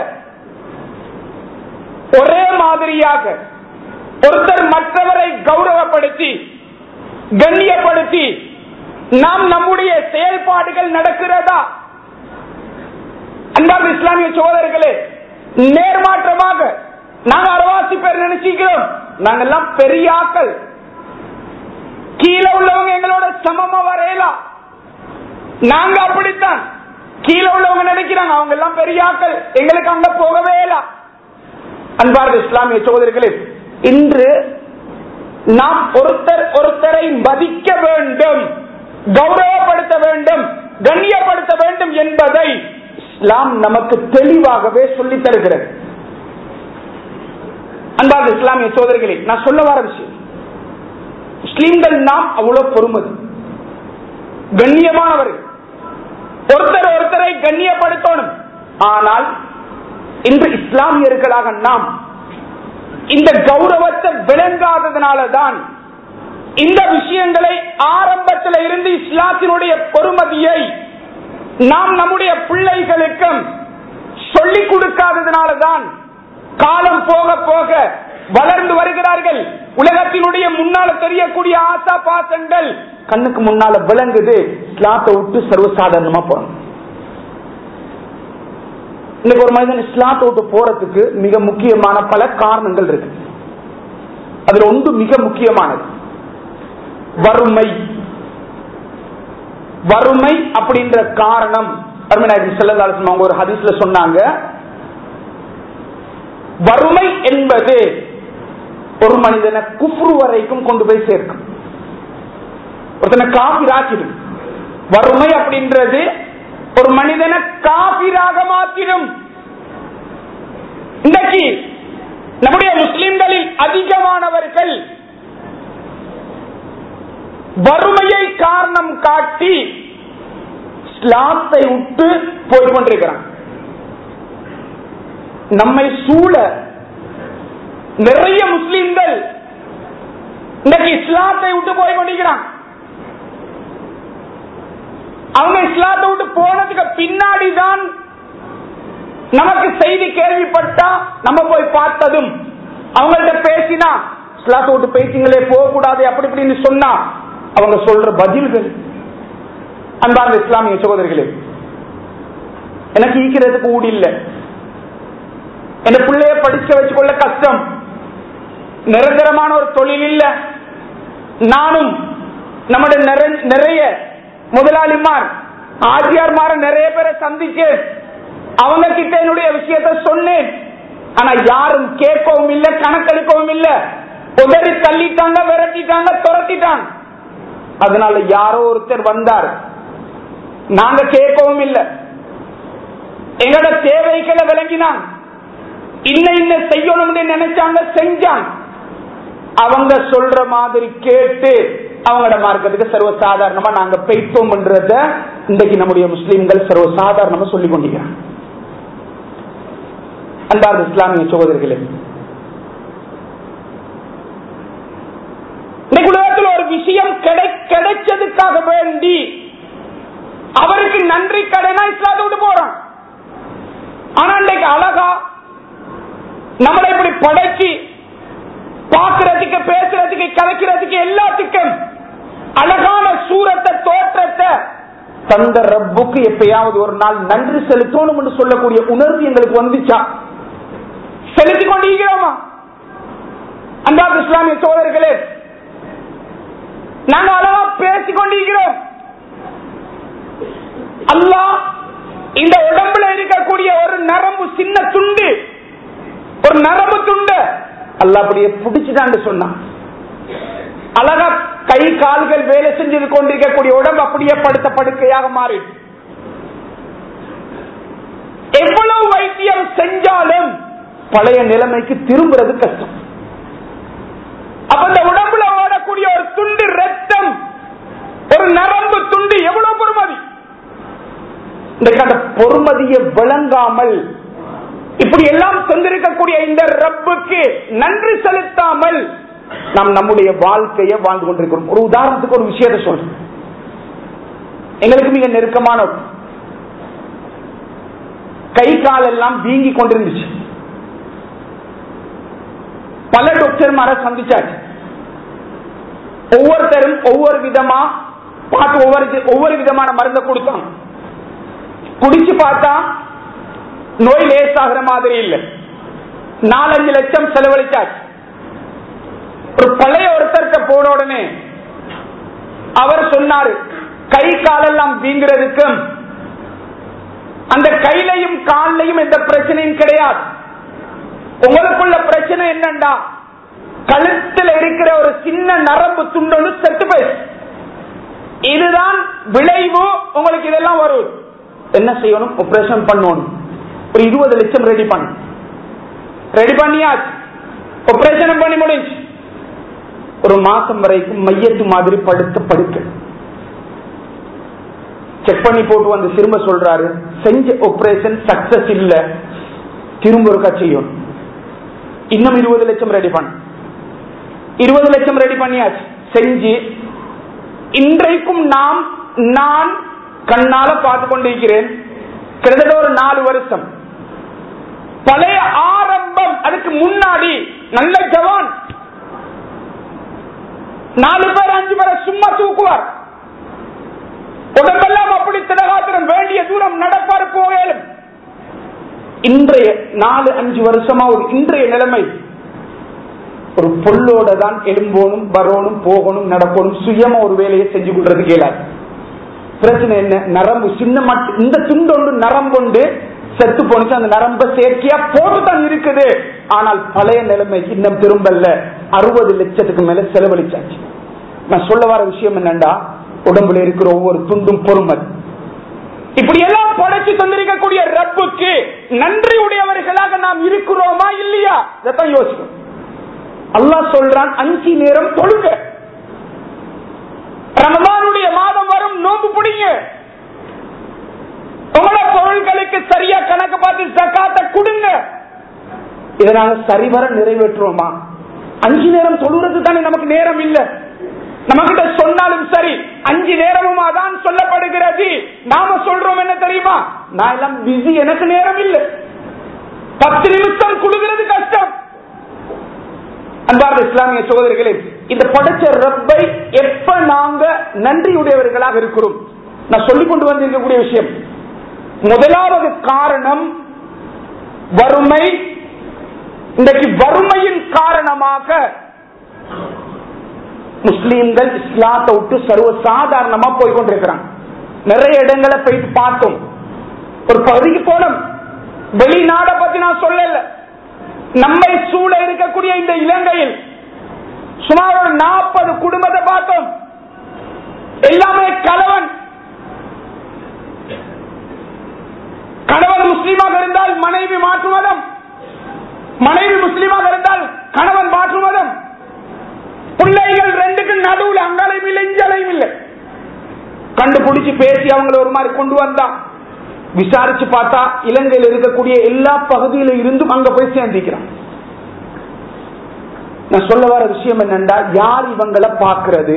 ஒரே மாதிரியாக ஒருத்தர் மற்றவரை கௌரவப்படுத்தி கண்ணியப்படுத்தி நாம் நம்முடைய செயல்பாடுகள் நடக்கிறதா அன்பார்ந்த இஸ்லாமிய சோதரர்களே நேர்மாற்றமாக நாங்க அரவாசி பேர் நினைச்சிக்கிறோம் நாங்க எல்லாம் பெரிய ஆக்கள் கீழே உள்ளவங்க எங்களோட சமமா வரையலாம் நாங்க அப்படித்தான் கீழே உள்ளவங்க நினைக்கிறாங்க அவங்க எல்லாம் பெரிய ஆக்கள் எங்களுக்கு அங்க போகவே இல்லை அன்பார்ந்த இஸ்லாமிய சோதரிகளே இன்று நாம் ஒருத்தர் ஒருத்தரை மதிக்க வேண்டும் கௌரவப்படுத்த வேண்டும் கண்ணியப்படுத்த வேண்டும் என்பதை இஸ்லாம் நமக்கு தெளிவாகவே சொல்லித் தருகிறது அன்பார்ந்த இஸ்லாமிய சோதரிகளே நான் சொல்ல வர விஷயம் முஸ்லீம்கள் நாம் அவ்வளவு பொறுமதி கண்ணியமானவர்கள் ஒருத்தர் ஒருத்தரை கண்ணியப்படுத்தணும் ஆனால் இன்று இஸ்லாமியர்களாக நாம் இந்த கௌரவத்தை விளங்காததுனால தான் இந்த விஷயங்களை ஆரம்பத்தில் இருந்து இஸ்லாத்தினுடைய பொறுமதியை நாம் நம்முடைய பிள்ளைகளுக்கும் சொல்லிக் கொடுக்காததுனால தான் காலம் போக போக வளர்ந்து வருகிறார்கள் உலகத்தினுடைய முன்னால தெரியக்கூடிய ஆசா பாசங்கள் கண்ணுக்கு முன்னால விளங்குது இஸ்லாத்தை விட்டு சர்வசாதாரணமா போறோம் இன்னைக்கு ஒரு மனிதன் இஸ்லாத்தை விட்டு போறதுக்கு மிக முக்கியமான பல காரணங்கள் இருக்கு அதுல ஒன்று மிக முக்கியமானது வறுமை வறுமை அப்படின்ற காரணம் அருமநாயகன் செல்லதாலசன் அவங்க ஒரு ஹதீஸ்ல சொன்னாங்க வறுமை என்பது ஒரு மனிதனை குஃப்ரு வரைக்கும் கொண்டு போய் சேர்க்கும் ஒருத்தனை காபிராக்கிடும் வறுமை அப்படின்றது ஒரு மனிதனை காபிராக மாற்றிடும் இன்றைக்கு நம்முடைய முஸ்லிம்களில் அதிகமானவர்கள் வறுமையை காரணம் காட்டி இஸ்லாத்தை விட்டு போய்கொண்டிருக்கிறான் நம்மை சூழ நிறைய முஸ்லிம்கள் இன்னைக்கு இஸ்லாத்தை விட்டு போய் கொண்டிருக்கிறான் அவங்க இஸ்லாத்தை விட்டு போனதுக்கு பின்னாடி தான் நமக்கு செய்தி கேள்விப்பட்டா நம்ம போய் பார்த்ததும் அவங்கள்ட்ட பேசினா இஸ்லாத்தை விட்டு பேசிங்களே போக கூடாது அப்படி இப்படின்னு சொன்னா அவங்க சொல்ற பதில்கள் அன்பார்ந்த இஸ்லாமிய சகோதரர்களே எனக்கு ஈக்கிறதுக்கு ஊடி இல்லை என் பிள்ளைய படிக்க வச்சுக்கொள்ள கஷ்டம் நிரந்தரமான ஒரு தொழில் இல்ல நானும் நம்முடைய நிறை- நிறைய முதலாளிமார் ஆசியார்மார நிறைய பேரை சந்திச்சு அவங்க கிட்ட என்னுடைய விஷயத்த சொன்னேன் ஆனா யாரும் கேட்கவும் இல்லை கணக்கெடுக்கவும் இல்லை உதறி தள்ளிட்டாங்க விரட்டிட்டாங்க துரத்திட்டாங்க அதனால யாரோ ஒருத்தர் வந்தார் நாங்க கேட்கவும் இல்லை எங்களோட தேவைகளை விளங்கினான் இன்ன இன்ன செய்யணும்னு நினைச்சாங்க செஞ்சான் அவங்க சொல்ற மாதிரி கேட்டு அவங்களோட மார்க்கத்துக்கு சர்வசாதாரணமா நாங்க பெய்த்தோம்ன்றத இன்றைக்கு நம்முடைய முஸ்லீம்கள் சர்வசாதாரணமா சொல்லிக் கொண்டிருக்கிறாங்க அன்பார்ந்த இஸ்லாமிய சகோதரர்களே இன்னைக்கு உலகத்தில் ஒரு விஷயம் கிடைச்சதுக்காக வேண்டி அவருக்கு நன்றி கடனா இஸ்லாத்தை விட்டு போறான் ஆனா இன்னைக்கு அழகா நம்மளை இப்படி படைச்சு பார்க்கறதுக்கு பேசுறதுக்கு கலைக்கிறதுக்கு எல்லாத்துக்கும் அழகான சூரத்தை தோற்றத்தை தந்த ரப்புக்கு எப்பயாவது ஒரு நாள் நன்றி செலுத்தணும் என்று சொல்லக்கூடிய உணர்வு எங்களுக்கு வந்துச்சா செலுத்தி கொண்டிருக்கிறோமா அன்பாக இஸ்லாமிய சோதர்களே நாங்க அழகா பேசிக் கொண்டிருக்கிறோம் அல்லா இந்த உடம்புல இருக்கக்கூடிய ஒரு நரம்பு சின்ன துண்டு ஒரு நரம்பு துண்டு அல்ல அப்படியே பிடிச்சுட்டான்னு சொன்னான் அழகா கை கால்கள் வேலை செஞ்சது கொண்டிருக்கக்கூடிய உடம்பு அப்படியே படுத்த படுக்கையாக மாறி எவ்வளவு வைத்தியம் செஞ்சாலும் பழைய நிலைமைக்கு திரும்புறது கஷ்டம் அப்ப இந்த உடம்புல ஓடக்கூடிய ஒரு துண்டு ரத்தம் ஒரு நரம்பு துண்டு எவ்வளவு பொறுமதி இன்றைக்கு அந்த பொறுமதியை விளங்காமல் இப்படி எல்லாம் தந்திருக்கக்கூடிய இந்த ரப்புக்கு நன்றி செலுத்தாமல் நாம் நம்முடைய வாழ்க்கையை வாழ்ந்து கொண்டிருக்கிறோம் ஒரு உதாரணத்துக்கு ஒரு விஷயத்தை சொல்றேன் எங்களுக்கு மிக நெருக்கமான கை கால் எல்லாம் வீங்கி கொண்டிருந்துச்சு பல டாக்டர் மார சந்திச்சாச்சு ஒவ்வொருத்தரும் ஒவ்வொரு விதமா பார்த்து ஒவ்வொரு ஒவ்வொரு விதமான மருந்தை கொடுத்தாங்க குடிச்சு பார்த்தா நோய் லேசாகிற மாதிரி இல்லை நாலஞ்சு லட்சம் செலவழிச்சாச்சு ஒரு பழைய ஒருத்தர்கிட்ட போன உடனே அவர் சொன்னாரு கை காலெல்லாம் வீங்குறதுக்கும் அந்த கையிலையும் காலையும் எந்த பிரச்சனையும் கிடையாது உங்களுக்குள்ள பிரச்சனை என்னண்டா கழுத்தில் இருக்கிற ஒரு சின்ன நரம்பு துண்டு செத்து போய் இதுதான் விளைவு உங்களுக்கு இதெல்லாம் வரும் என்ன செய்யணும் ஆபரேஷன் பண்ணணும் ஒரு இருபது லட்சம் ரெடி பண்ண ரெடி பண்ணியாச்சு ஆபரேஷன் பண்ணி முடிஞ்சு ஒரு மாசம் வரைக்கும் மையத்து மாதிரி படுத்த படுக்க செக் பண்ணி போட்டு வந்து திரும்ப சொல்றாரு செஞ்ச ஆபரேஷன் சக்சஸ் இல்ல திரும்ப ஒருக்கா செய்யும் இன்னும் இருபது லட்சம் ரெடி பண்ண இருபது லட்சம் ரெடி பண்ணியாச்சு செஞ்சு இன்றைக்கும் நாம் நான் கண்ணால பார்த்து கொண்டிருக்கிறேன் கிட்டத்தட்ட ஒரு நாலு வருஷம் பழைய ஆரம்பம் அதுக்கு முன்னாடி நல்ல ஜவான் நாலு பேர் அஞ்சு பேரை சும்மா தூக்குவார் உடம்பெல்லாம் அப்படி திடகாத்திரம் வேண்டிய தூரம் நடப்பார் போகலும் இன்றைய நாலு அஞ்சு வருஷமா ஒரு இன்றைய நிலைமை ஒரு பொல்லோட தான் எழும்போனும் வரணும் போகணும் நடக்கணும் சுயமா ஒரு வேலையை செஞ்சு கொள்றதுக்கு இயலாது பிரச்சனை என்ன நரம்பு சின்ன மட்டும் இந்த துண்டொண்டு நரம்புண்டு செத்து போனுச்சு அந்த நரம்ப சேர்க்கையா போட்டு தான் இருக்குது ஆனால் பழைய நிலைமை இன்னும் திரும்பல அறுபது லட்சத்துக்கு மேல செலவழிச்சாச்சு நான் சொல்ல வர விஷயம் என்னண்டா உடம்புல இருக்கிற ஒவ்வொரு துண்டும் பொறுமை இப்படி எல்லாம் படைச்சு தந்திருக்கக்கூடிய ரப்புக்கு நன்றி உடையவர்களாக நாம் இருக்கிறோமா இல்லையா இதான் யோசிக்கும் அல்லாஹ் சொல்றான் அஞ்சு நேரம் தொழுங்க ரமதானுடைய மாதம் வரும் நோம்பு பிடிங்க உங்களோட பொருள்களுக்கு சரியா கணக்கு பார்த்து ஜக்காத்த கொடுங்க இதை நாங்க சரிவர நிறைவேற்றுவோமா அஞ்சு நேரம் தொழுறது தானே நமக்கு நேரம் இல்ல நம்மகிட்ட சொன்னாலும் சரி அஞ்சு நேரமுமா தான் சொல்லப்படுகிறது நாம சொல்றோம் என்ன தெரியுமா நான் எல்லாம் பிஸி எனக்கு நேரம் இல்லை பத்து நிமிஷம் கொடுக்கிறது கஷ்டம் அன்பார்ந்த இஸ்லாமிய சகோதரிகளே இந்த படைச்ச ரப்பை எப்ப நாங்க நன்றியுடையவர்களாக இருக்கிறோம் நான் சொல்லிக் கொண்டு வந்திருக்கக்கூடிய விஷயம் முதலாவது காரணம் வறுமை இன்றைக்கு வறுமையின் காரணமாக முஸ்லீம்கள் இஸ்லாத்தை விட்டு சர்வ சாதாரணமா போய் கொண்டிருக்கிறாங்க நிறைய இடங்களை போயிட்டு பார்த்தோம் ஒரு பகுதிக்கு போனோம் வெளிநாட பத்தி நான் சொல்லல நம்மை சூழ இருக்கக்கூடிய இந்த இலங்கையில் சுமார் ஒரு நாற்பது குடும்பத்தை பார்த்தோம் எல்லாமே கணவன் கணவன் முஸ்லீமாக இருந்தால் மனைவி மாற்று மதம் மனைவி முஸ்லீமாக இருந்தால் கணவன் மாற்று மதம் பிள்ளைகள் ரெண்டுக்கு நடுவில் அங்காலையும் இல்லை இஞ்சாலையும் இல்லை கண்டுபிடிச்சு பேசி அவங்கள ஒரு மாதிரி கொண்டு வந்தா விசாரிச்சு பார்த்தா இலங்கையில் இருக்கக்கூடிய எல்லா பகுதியில இருந்தும் அங்க போய் சேர்ந்திக்கிறான் நான் சொல்ல வர விஷயம் என்னண்டா யார் இவங்களை பாக்குறது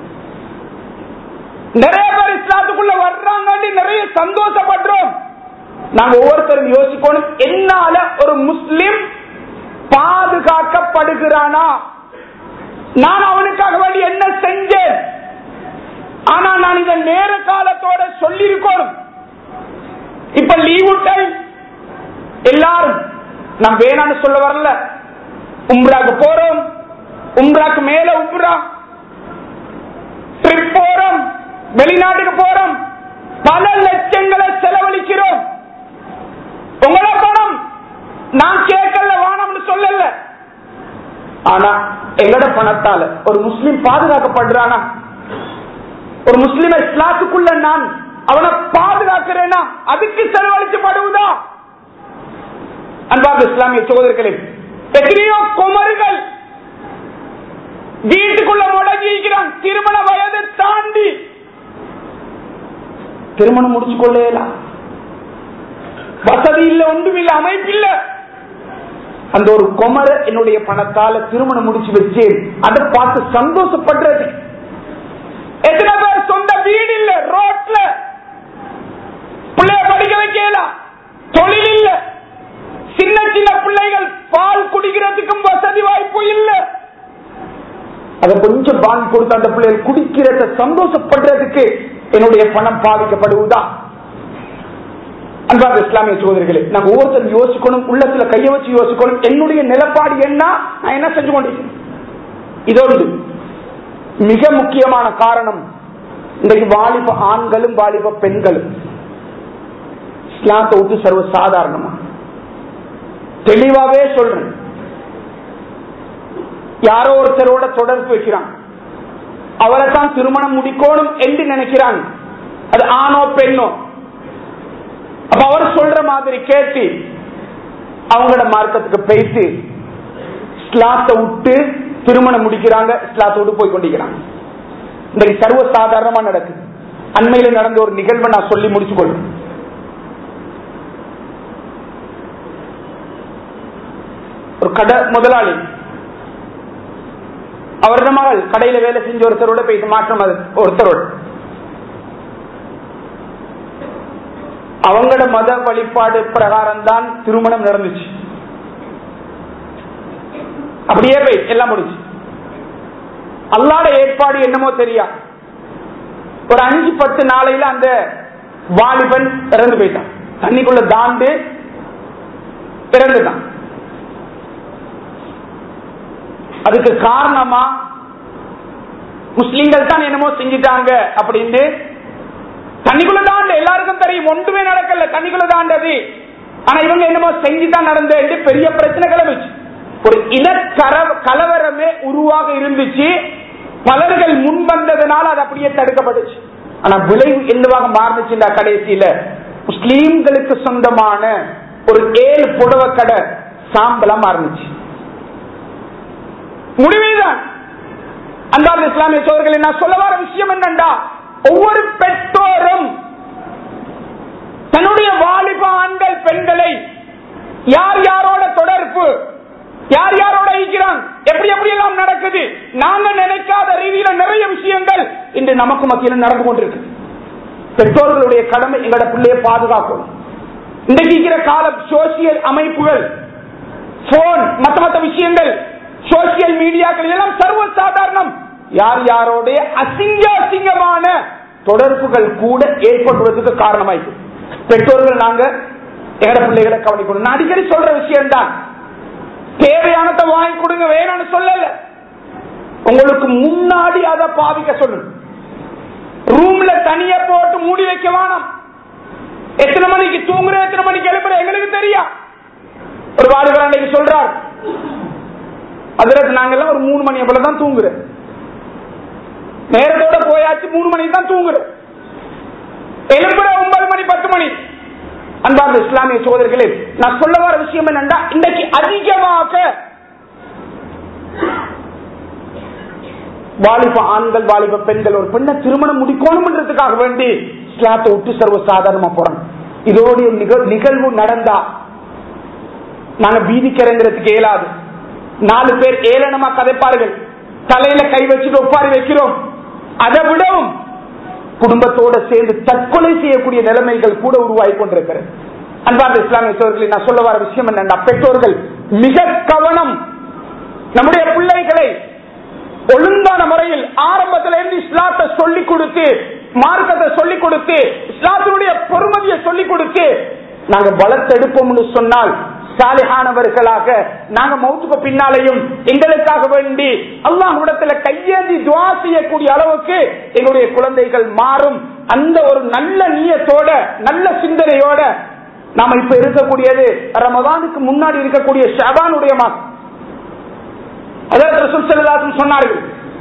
நிறைய பேர் இஸ்லாத்துக்குள்ள வர்றாங்க நிறைய சந்தோஷப்படுறோம் நாங்க ஒவ்வொருத்தரும் யோசிக்கணும் என்னால ஒரு முஸ்லிம் பாதுகாக்கப்படுகிறானா நான் அவனுக்காக வேண்டி என்ன செஞ்சேன் ஆனா நான் இதை நேர காலத்தோட சொல்லியிருக்கணும் இப்ப லீவு டைம் எல்லாரும் நான் வேணான்னு சொல்ல வரல உம்ராக்கு போறோம் உம்ராக்கு மேல உம்ரா ட்ரிப் போறோம் வெளிநாட்டுக்கு போறோம் பல லட்சங்களை செலவழிக்கிறோம் உங்களோட பணம் நான் கேட்கல வானம்னு சொல்லல ஆனா எங்கட பணத்தால ஒரு முஸ்லீம் பாதுகாக்கப்படுறானா ஒரு முஸ்லிம இஸ்லாத்துக்குள்ள நான் அவனை பாதுகாக்கிறேனா அதுக்கு செலவழிக்கப்படுவதா அன்பார்ந்த இஸ்லாமிய சகோதரர்களே எத்தனையோ குமர்கள் வீட்டுக்குள்ள முடங்கி இருக்கிறான் திருமண வயதை தாண்டி திருமணம் முடிச்சு கொள்ளலாம் வசதி இல்ல ஒன்றும் இல்ல அமைப்பு இல்ல அந்த ஒரு குமர என்னுடைய பணத்தால திருமணம் முடிச்சு வச்சேன் அதை பார்த்து சந்தோஷப்படுறது எத்தனை பேர் சொந்த வீடு இல்ல ரோட்ல பிள்ளைய படிக்க வைக்கலாம் தொழில் இல்ல சின்ன சின்ன பிள்ளைகள் பால் குடிக்கிறதுக்கும் வசதி வாய்ப்பு இல்ல அதை கொஞ்சம் வாங்கி கொடுத்து அந்த பிள்ளைகள் குடிக்கிறத சந்தோஷப்படுறதுக்கு என்னுடைய பணம் பாதிக்கப்படுவதா அன்பார்ந்த இஸ்லாமிய சகோதரிகளே நாங்க ஒவ்வொருத்தரும் யோசிக்கணும் உள்ளத்துல கைய வச்சு யோசிக்கணும் என்னுடைய நிலப்பாடு என்ன நான் என்ன செஞ்சு கொண்டிருக்கேன் இதோடு மிக முக்கியமான காரணம் இன்றைக்கு வாலிப ஆண்களும் வாலிப பெண்களும் இஸ்லாத்தை விட்டு சர்வ சாதாரணமா தெளிவாவே சொல்றேன் யாரோ ஒருத்தரோட தொடர்பு வைக்கிறான் அவரை தான் திருமணம் முடிக்கணும் என்று நினைக்கிறாங்க அது ஆணோ பெண்ணோ அப்ப அவர் சொல்ற மாதிரி கேட்டு அவங்களோட மார்க்கத்துக்கு பேசி ஸ்லாத்தை விட்டு திருமணம் முடிக்கிறாங்க ஸ்லாத்தை விட்டு போய் கொண்டிருக்கிறாங்க இன்றைக்கு சர்வ சாதாரணமா நடக்குது அண்மையில நடந்த ஒரு நிகழ்வை நான் சொல்லி முடிச்சு கொள்றேன் ஒரு கடை முதலாளி அவரோட மகள் கடையில வேலை செஞ்ச ஒருத்தரோட பேசி மாற்றம் அது ஒருத்தரோட அவங்களோட மத வழிபாடு பிரகாரம் தான் திருமணம் நடந்துச்சு அப்படியே போய் எல்லாம் முடிச்சு அல்லாட ஏற்பாடு என்னமோ தெரியா ஒரு அஞ்சு பத்து நாளையில அந்த வாலிபன் இறந்து போயிட்டான் தண்ணிக்குள்ள தாண்டு இறந்துட்டான் அதுக்கு காரணமா முஸ்லீம்கள் தான் என்னமோ செஞ்சிட்டாங்க அப்படின்னு தண்ணிக்குள்ள தாண்டு எல்லாருக்கும் தெரியும் ஒன்றுமே நடக்கல தண்ணிக்குள்ள தாண்டது ஆனா இவங்க என்னமோ செஞ்சுதான் நடந்தது பெரிய பிரச்சனை கிளம்பிச்சு ஒரு இன கலவரமே உருவாக இருந்துச்சு பலர்கள் முன் வந்ததுனால அது அப்படியே தடுக்கப்பட்டுச்சு ஆனா விளைவு என்னவாக மாறுச்சுண்டா கடைசியில முஸ்லீம்களுக்கு சொந்தமான ஒரு ஏழு புடவை கடை சாம்பலா மாறுச்சு முடிவுதான் அன்பார்ந்த இஸ்லாமிய சோழர்களை நான் சொல்ல வர விஷயம் என்னண்டா ஒவ்வொரு பெற்றோரும் தன்னுடைய வாலிப ஆண்கள் பெண்களை யார் யாரோட தொடர்பு யார் யாரோட ஈக்கிறான் எப்படி எப்படி எல்லாம் நடக்குது நாங்க நினைக்காத ரீதியில நிறைய விஷயங்கள் இன்று நமக்கு மத்தியில் நடந்து கொண்டிருக்கு பெற்றோர்களுடைய கடமை எங்களோட பிள்ளையை பாதுகாக்கணும் இன்றைக்கு இருக்கிற காலம் சோசியல் அமைப்புகள் போன் மத்த மத்த விஷயங்கள் சோசியல் மீடியாக்கள் எல்லாம் சர்வ சாதாரணம் யார் யாரோடைய அசிங்க அசிங்கமான தொடர்புகள் கூட ஏற்படுவதற்கு காரணமாயிருக்கு பெற்றோர்கள் நாங்க எங்கட பிள்ளைகளை கவனிக்கணும் நான் அடிக்கடி சொல்ற விஷயம் தான் தேவையானதை வாங்கி கொடுங்க வேணும்னு சொல்லல உங்களுக்கு முன்னாடி அதை பாவிக்க சொல்லணும் ரூம்ல தனிய போட்டு மூடி வைக்க வேணாம் எத்தனை மணிக்கு தூங்குற எத்தனை மணிக்கு எழுப்புற எங்களுக்கு தெரியும் ஒரு வாலிபர் அன்னைக்கு சொல்றார் அதில் நாங்கெல்லாம் ஒரு மூணு மணி போல தான் தூங்குறேன் நேரத்தோட போயாச்சு மூணு மணிக்கு தான் தூங்குறேன் எழுப்புற ஒன்பது மணி பத்து மணி அன்பார்ந்த இஸ்லாமிய சோதர்களே நான் சொல்ல வர விஷயம் என்னன்னா இன்னைக்கு அதிகமாக வாலிப ஆண்கள் வாலிப பெண்கள் ஒரு பெண்ணை திருமணம் முடிக்கணும்ன்றதுக்காக வேண்டி இஸ்லாத்தை விட்டு சர்வ சாதாரணமா போறாங்க இதோடைய நிகழ்- நிகழ்வு நடந்தா நாங்க வீதிக்கு இறங்குறதுக்கு இயலாது நாலு பேர் ஏளனமா கதைப்பார்கள் தலையில கை வச்சுட்டு ஒப்பாரி வைக்கிறோம் அதை விடவும் குடும்பத்தோட சேர்ந்து தற்கொலை செய்யக்கூடிய நிலைமைகள் கூட உருவாகி கொண்டிருக்கிறது அன்பார்ந்த இஸ்லாமிய சோழர்களை நான் சொல்ல வர விஷயம் என்னன்னா பெற்றோர்கள் மிக கவனம் நம்முடைய பிள்ளைகளை ஒழுங்கான முறையில் ஆரம்பத்தில இருந்து இஸ்லாத்தை சொல்லிக் கொடுத்து மார்க்கத்தை சொல்லிக் கொடுத்து இஸ்லாத்தினுடைய பொறுமதியை சொல்லிக் கொடுத்து நாங்க வளர்த்தெடுப்போம்னு சொன்னால் சாலிஹானவர்களாக நாங்க மௌத்துக்கு பின்னாலையும் எங்களுக்காக வேண்டி அல்லாஹ்விடத்துல கையேந்தி துவா செய்யக்கூடிய அளவுக்கு எங்களுடைய குழந்தைகள் மாறும் அந்த ஒரு நல்ல நீயத்தோட நல்ல சிந்தனையோட நாம இப்ப இருக்கக்கூடியது ரமதானுக்கு முன்னாடி இருக்கக்கூடிய ஷபானுடைய மாசம் அதற்கு ரசூல் ஸல்லல்லாஹு அலைஹி வஸல்லம் சொன்னார்கள்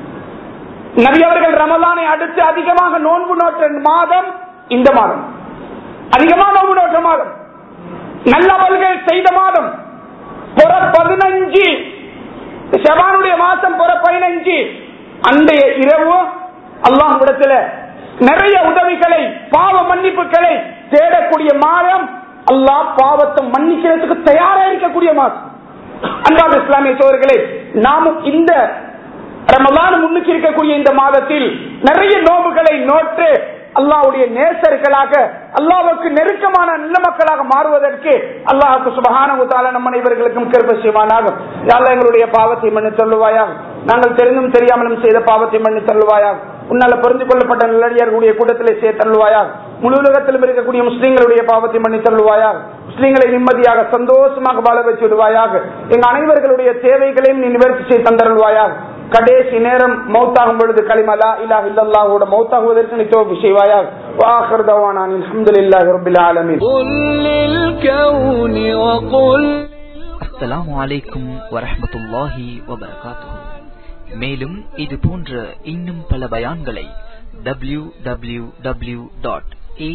நபி அவர்கள் ரமலானை அடுத்து அதிகமாக நோன்பு நோற்ற மாதம் இந்த மாதம் அதிகமாக நோன்பு நோற்ற மாதம் நல்லவர்கள் செய்த மாதம் புற பதினஞ்சு ஷபானுடைய மாசம் புற பதினஞ்சு அன்றைய இரவு அல்லாஹ்விடத்துல நிறைய உதவிகளை பாவ மன்னிப்புகளை தேடக்கூடிய மாதம் அல்லாஹ் பாவத்தை மன்னிக்கிறதுக்கு தயாரா இருக்கக்கூடிய மாதம் அன்பான இஸ்லாமிய சோதர்களே நாமும் இந்த ரமலான் முன்னுக்கு இருக்கக்கூடிய இந்த மாதத்தில் நிறைய நோம்புகளை நோட்டு அல்லாவுடைய நேசர்களாக அல்லாவுக்கு நெருக்கமான நல்ல மக்களாக மாறுவதற்கு அல்லாஹுக்கு சுபகான உத்தால நம்ம அனைவர்களுக்கும் கிருப செய்வானாக யாழ்லா எங்களுடைய பாவத்தை மண்ணு சொல்லுவாயாக நாங்கள் தெரிந்தும் தெரியாமலும் செய்த பாவத்தை மண்ணு தள்ளுவாயாக உன்னால புரிந்து கொள்ளப்பட்ட நல்லடியார்களுடைய கூட்டத்திலே சேர்த்தள்ளுவாயாக முழு உலகத்திலும் இருக்கக்கூடிய முஸ்லீம்களுடைய பாவத்தை மன்னி தள்ளுவாயாக முஸ்லீம்களை நிம்மதியாக சந்தோஷமாக வாழ வச்சு விடுவாயாக எங்க அனைவர்களுடைய தேவைகளையும் நீ நிவர்த்தி செய்து தந்தருள்வாயாக கடைசி நேரம் மௌத்தாகும் பொழுது களிமலா இல்லா இல்லல்லாஹோட மௌத்தாகுவதற்கு நீ தோப்பு செய்வாயாக வாஹர் தவானான் அல்ஹம்துலில்லாஹி ரப்பில் ஆலமீன் قل للكون وقل அஸ்ஸலாமு அலைக்கும் வரஹ்மத்துல்லாஹி வபரகாத்துஹு மேலும் இது போன்ற இன்னும் பல பயான்களை டபிள்யூ டபிள்யூ டபிள்யூ டாட்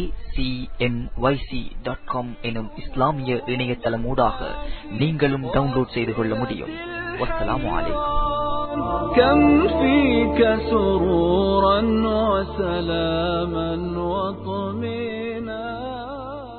எனும் இஸ்லாமிய இணையதளமூடாக நீங்களும் டவுன்லோட் செய்து கொள்ள முடியும் வஸ்ஸலாமு அலைக்கும் كم فيك سرورا وسلاما وطمئنا